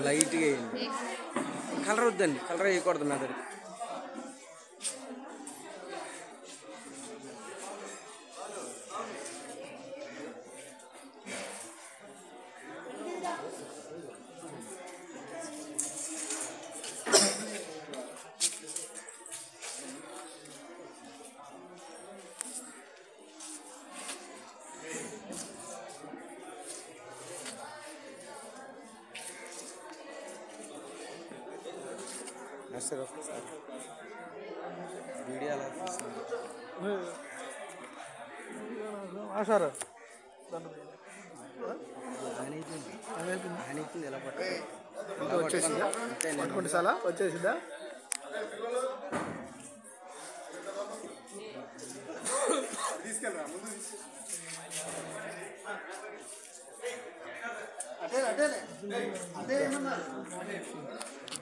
లైట్గా వేయండి కలర్ వద్దండి కలర్ వేయకూడదు మెదడు సరే ఒకసారి వీడియో అలా తీస్తాను ఆశారా ఆనైతుంది ఆనైతుంది ఎలా పట్టాలి వచ్చేసిందా పట్టుకుంటే చాలా వచ్చేసిందా అదే అదే అదే ఏమన్నా